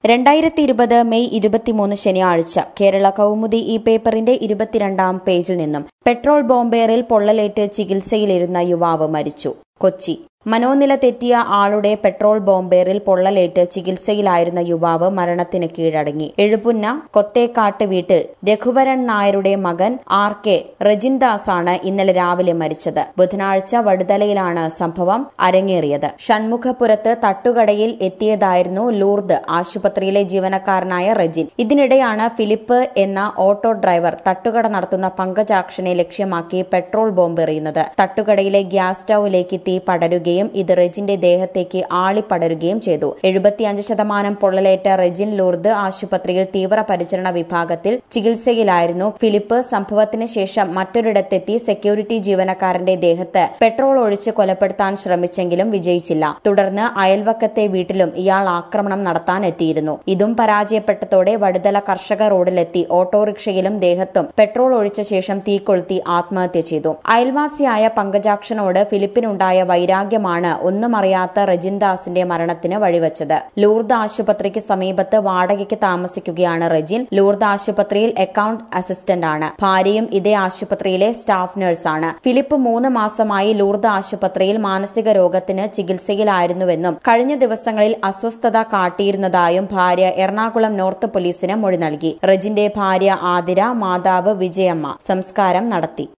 രണ്ടായിരത്തി ഇരുപത് മെയ് ഇരുപത്തിമൂന്ന് ശനിയാഴ്ച കേരള കൗമുദി ഈ പേപ്പറിന്റെ ഇരുപത്തിരണ്ടാം പേജിൽ നിന്നും പെട്രോൾ ബോംബേറിൽ പൊള്ളലേറ്റ് ചികിത്സയിലിരുന്ന യുവാവ് മരിച്ചു കൊച്ചി മനോനില തെറ്റിയ ആളുടെ പെട്രോൾ ബോംബേറിൽ പൊള്ളലേറ്റ് ചികിത്സയിലായിരുന്ന യുവാവ് മരണത്തിന് കീഴടങ്ങി എഴുപുന്ന കൊത്തേക്കാട്ട് വീട്ടിൽ രഘുവരൻ നായരുടെ മകൻ ആർ കെ റജിൻദാസ് ആണ് ഇന്നലെ രാവിലെ മരിച്ചത് ബുധനാഴ്ച വടുതലയിലാണ് സംഭവം അരങ്ങേറിയത് ഷൺമുഖപുരത്ത് തട്ടുകടയിൽ എത്തിയതായിരുന്നു ലൂർദ് ആശുപത്രിയിലെ ജീവനക്കാരനായ റജിൻ ഇതിനിടെയാണ് ഫിലിപ്പ് എന്ന ഓട്ടോ ഡ്രൈവർ തട്ടുകട നടത്തുന്ന പങ്കജാക്ഷനെ ലക്ഷ്യമാക്കി പെട്രോൾ ബോംബെറിയുന്നത് തട്ടുകടയിലെ ഗ്യാസ് സ്റ്റൌവിലേക്ക് തീ പടരുകയും ഇത് റെജിന്റെ ദേഹത്തേക്ക് ആളിപ്പടരുകയും ചെയ്തു എഴുപത്തിയഞ്ച് ശതമാനം പൊള്ളലേറ്റ റെജിൻ ലൂർദ് ആശുപത്രിയിൽ തീവ്രപരിചരണ വിഭാഗത്തിൽ ചികിത്സയിലായിരുന്നു ഫിലിപ്പ് സംഭവത്തിന് ശേഷം മറ്റൊരിടത്തെത്തി സെക്യൂരിറ്റി ജീവനക്കാരന്റെ ദേഹത്ത് പെട്രോൾ ഒഴിച്ച് കൊലപ്പെടുത്താൻ ശ്രമിച്ചെങ്കിലും വിജയിച്ചില്ല തുടർന്ന് അയൽവക്കത്തെ വീട്ടിലും ഇയാൾ ആക്രമണം നടത്താൻ എത്തിയിരുന്നു ഇതും പരാജയപ്പെട്ടതോടെ വടുതല കർഷക റോഡിലെത്തി ഓട്ടോറിക്ഷയിലും ദേഹത്തും പെട്രോൾ ഒഴിച്ച ശേഷം തീ കൊളുത്തി ആത്മഹത്യ ചെയ്തു അയൽവാസിയായ പങ്കജാക്ഷനോട് ഫിലിപ്പിനുണ്ടായ വൈരാഗ്യമാണ് ഒന്നും അറിയാത്ത റജിൻദാസിന്റെ മരണത്തിന് വഴിവെച്ചത് ലൂർദ് ആശുപത്രിക്ക് സമീപത്ത് വാടകയ്ക്ക് താമസിക്കുകയാണ് റജിൻ ലൂർദ് ആശുപത്രിയിൽ അക്കൌണ്ട് അസിസ്റ്റന്റ് ആണ് ഭാര്യയും ഇതേ ആശുപത്രിയിലെ സ്റ്റാഫ് നഴ്സാണ് ഫിലിപ്പ് മൂന്ന് മാസമായി ലൂർദ് ആശുപത്രിയിൽ മാനസിക രോഗത്തിന് ചികിത്സയിലായിരുന്നുവെന്നും കഴിഞ്ഞ ദിവസങ്ങളിൽ അസ്വസ്ഥത കാട്ടിയിരുന്നതായും ഭാര്യ എറണാകുളം നോർത്ത് പോലീസിന് മൊഴി നൽകി റജിന്റെ ഭാര്യ ആതിര മാതാവ് വിജയമ്മ സംസ്കാരം നടത്തി